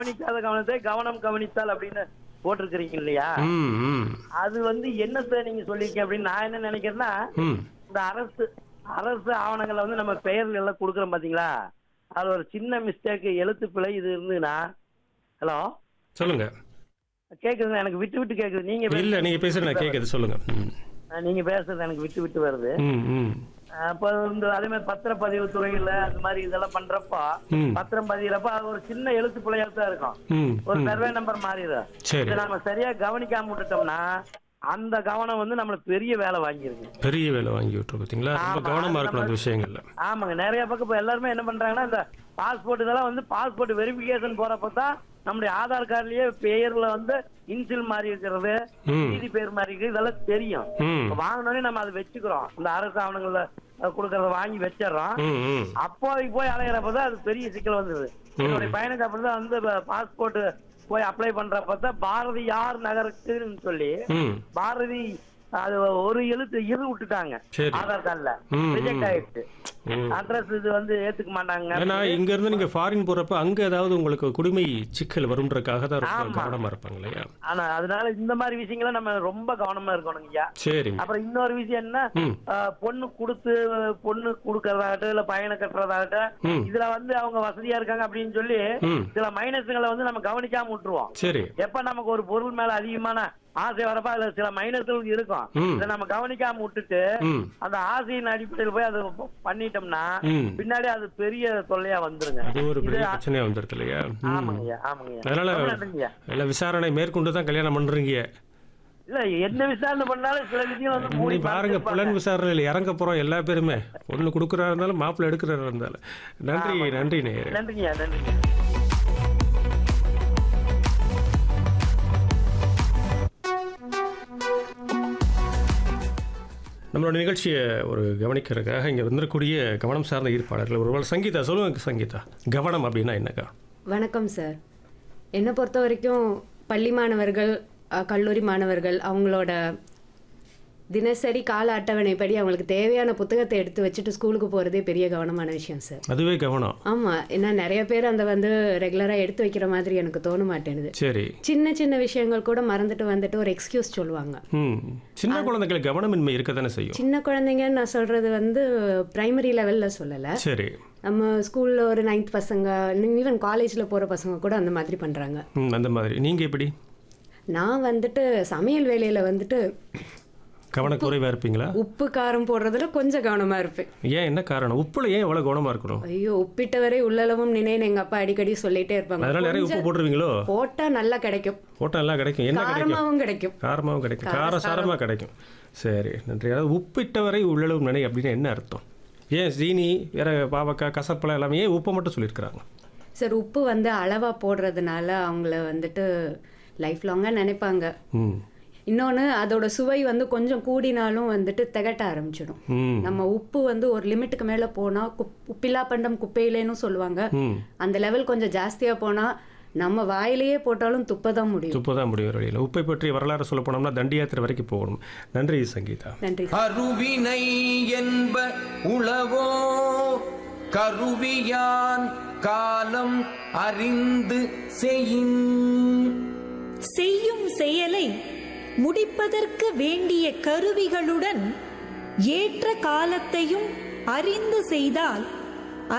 கவனிக்காத கவனத்தை கவனம் கவனித்தால் அப்படின்னு போட்டிருக்கிறீங்க இல்லையா ம் ம் அது வந்து என்னத்த நீங்க சொல்லிருக்கீங்க அப்படின்னு நான் என்ன நினைக்கிறேன்னா ம் இந்த அரசு அரசு ஆவணங்களை வந்து நம்ம பெயர்கள் எல்லாம் கொடுக்குறோம் பாத்தீங்களா அது ஒரு சின்ன மிஸ்டேக் எழுத்து பிழை இது இருந்ததுன்னா ஹலோ சொல்லுங்க கேக்குதுங்க எனக்கு விட்டு விட்டு கேக்குது நீங்க பேச- இல்ல நீங்க பேசுறது நான் கேக்குது சொல்லுங்க ம் அஹ் நீங்க பேசுறது எனக்கு விட்டு விட்டு வருது ம் ம் அப்ப இந்த அதே மாதிரி பத்திரப்பதிவு துறையில அந்த மாதிரி இதெல்லாம் பண்றப்போ ம் பத்திரம் பதிகிறப்ப அது ஒரு சின்ன எழுத்து பிழையா தான் இருக்கும் ம் ஒரு ம் சர்வே நம்பர் மாறிடும் சரி இதை நம்ம சரியா கவனிக்காம விட்டுட்டோம்னா அந்த கவனம் வந்து நம்மளுக்கு பெரிய வேலை வாங்கியிருக்கு பெரிய வேலை வாங்கி விட்டுரு பார்த்தீங்களா ரொம்ப ஆமா, கவனமா அது இருக்கணும் அந்த விஷயங்கள்ல ஆமாங்க நிறைய பக்கம் இப்ப எல்லாருமே என்ன பண்றாங்கன்னா இந்த பாஸ்போர்ட் இதெல்லாம் வந்து பாஸ்போர்ட் வெரிஃபிகேஷன் போறப்ப தான் நம்முடைய ஆதார் கார்டுலயே பெயர்ல வந்து இன்சில் மாறி இருக்கிறது ம் நீதி பேர் மாறி இருக்கிறது இதெல்லாம் தெரியும் ம் இப்ப வாங்கினோடனே நம்ம அதை வச்சுக்கிறோம் இந்த அரசு ஆவணங்கள்ல அஹ், கொடுக்கறத வாங்கி வச்சிடுறோம் ம் ம் அப்போதைக்கு போய் அலையிறப்பதான் அது பெரிய சிக்கல் வந்துருது என்னுடைய பையனுக்கு அப்படிதான் வந்து பாஸ்போர்ட் போய் அப்ளை பண்றப்ப தான் பாரதியார் நகருக்குன்னு சொல்லி ம் பாரதி அது ஒரு எழுத்து இரு விட்டுட்டாங்க சரி ஆதார் கார்டுல ம், ரிஜெக்ட் ம். ஆயிடுச்சு ம் அட்ரஸ் இது வந்து ஏத்துக்க மாட்டாங்க ஏன்னா இங்க இருந்து நீங்க ஃபாரின் போறப்ப அங்க ஏதாவது உங்களுக்கு குடிமை சிக்கல் வரும்ன்றக்காக தான் ரொம்ப ஆமா. கவனமா இருப்பாங்க இல்லையா ஆனா அதனால இந்த மாதிரி விஷயங்களை நம்ம ரொம்ப கவனமா இருக்கணும் ஐயா சரிங்க அப்புறம் இன்னொரு விஷயம் என்ன ம் ஆஹ், பொண்ணு கொடுத்து பொண்ணு கொடுக்கறதாகட்டும் இல்ல பையனை கட்டுறதாகட்டும் ம் இதுல வந்து அவங்க வசதியா இருக்காங்க அப்படின்னு சொல்லி ம் சில மைனஸ்களை வந்து நம்ம கவனிக்காம விட்டுருவோம் சரி எப்ப நமக்கு ஒரு பொருள் மேல அதிகமான ஆசை வரப்ப அதுல சில மைனஸ்கள் இருக்கும் ம். இதை நம்ம கவனிக்காம விட்டுட்டு ம் அந்த ஆசையின் அடிப்படையில் போய் அதை பண்ணிட்டோம்னா ம் பின்னாடி அது பெரிய தொல்லையா வந்துருங்க அது ஒரு பெரிய இது- பிரச்சனையா வந்திருக்கு இல்லையா ம் ஆமாங்கய்யா ஆமாங்கய்யா அதனால ரொம்ப நன்றிங்கய்யா. எல்லாம் விசாரணை மேற்கொண்டு தான் கல்யாணம் பண்றீங்க இல்ல என்ன விசாரணை பண்ணாலும் சில விஷயம் வந்து மூடி நீ பாருங்க மறைச்சிருப்பாங்க. புலன் விசாரணையில் இறங்க போறோம் எல்லா பேருமே பொண்ணு கொடுக்குறா இருந்தாலும் மாப்பிள்ளை எடுக்கிறதா இருந்தாலும் நன்றி நன்றி நேயரே நன்றிங்கய்யா நன்றிங்க நம்மளோட நிகழ்ச்சியை ஒரு கவனிக்கிறதுக்காக இங்கே வந்திருக்கக்கூடிய கவனம் சார்ந்த ஈர்ப்பாளர்கள் ஒருவேளை சங்கீதா சொல்லுங்க சங்கீதா கவனம் அப்படின்னா என்னக்கா வணக்கம் சார் என்னை பொறுத்த வரைக்கும் பள்ளி மாணவர்கள் அஹ், கல்லூரி மாணவர்கள் அவங்களோட தினசரி கால அட்டவணைப்படி அவங்களுக்கு தேவையான புத்தகத்தை எடுத்து வச்சுட்டு ஸ்கூலுக்கு போகிறதே பெரிய கவனமான விஷயம் சார் அதுவே கவனம் ஆமாம் ஏன்னா நிறைய பேர் அந்த வந்து ரெகுலராக எடுத்து வைக்கிற மாதிரி எனக்கு தோண மாட்டேனுது சரி சின்ன சின்ன விஷயங்கள் கூட மறந்துட்டு வந்துட்டு ஒரு எக்ஸ்கியூஸ் சொல்லுவாங்க ம் சின்ன குழந்தைகளுக்கு கவனமின்மை இருக்க தானே செய்யும் சின்ன குழந்தைங்கன்னு நான் சொல்கிறது வந்து பிரைமரி லெவலில் சொல்லலை சரி நம்ம ஸ்கூலில் ஒரு நைன்த் பசங்க ஈவன் காலேஜில் போகிற பசங்க கூட அந்த மாதிரி பண்ணுறாங்க ம் அந்த மாதிரி நீங்கள் எப்படி நான் வந்துட்டு சமையல் வேலையில் வந்துட்டு கவனக்குறைவாக இருப்பீங்களா உப்பு காரம் போடுறதுல கொஞ்சம் கவனமா இருப்பேன் ஏன் என்ன காரணம் உப்புல ஏன் எவ்வளோ கவனமாக இருக்கணும் ஐயோ உப்பிட்டவரை உள்ளளவும் நினைன்னு எங்க அப்பா அடிக்கடி சொல்லிட்டே இருப்பாங்க அதனால நிறைய உப்பு போட்டுருவீங்களோ போட்டா நல்லா கிடைக்கும் போட்டால் எல்லாம் கிடைக்கும் என்ன கிடைக்கும் காரமாவும் கிடைக்கும் காரமாகவும் கிடைக்கும் காரசாரமாக கிடைக்கும் சரி நன்றி அதாவது உப்பிட்டவரை உள்ளளவு நினை அப்படின்னு என்ன அர்த்தம் ஏன் சீனி வேற பாவக்காய் கசப்பழம் எல்லாமே ஏன் உப்பை மட்டும் சொல்லியிருக்கிறாங்க சரி உப்பு வந்து அளவா போடுறதுனால அவங்கள வந்துட்டு லைஃப் லாங்கா நினைப்பாங்க ம் இன்னொன்று அதோட சுவை வந்து கொஞ்சம் கூடினாலும் வந்துட்டு திகட்ட ஆரம்பிச்சிடும் ம் நம்ம உப்பு வந்து ஒரு லிமிட்டுக்கு மேலே போனால் குப் உப்பில்லா பண்டம் குப்பையிலேன்னு சொல்லுவாங்க ம் அந்த லெவல் கொஞ்சம் ஜாஸ்தியாக போனால் நம்ம வாயிலேயே போட்டாலும் துப்ப தான் முடியும் துப்பு தான் முடியும் வழியில் உப்பை பற்றி வரலாறு சொல்ல போனோம்னா தண்டி யாத்திரை வரைக்கும் போகணும் நன்றி சங்கீதா நன்றி அருவினை என்ப உளவோ கருவியான் காலம் அறிந்து செய்யின் செய்யும் செயலை முடிப்பதற்கு வேண்டிய கருவிகளுடன் ஏற்ற காலத்தையும் அறிந்து செய்தால்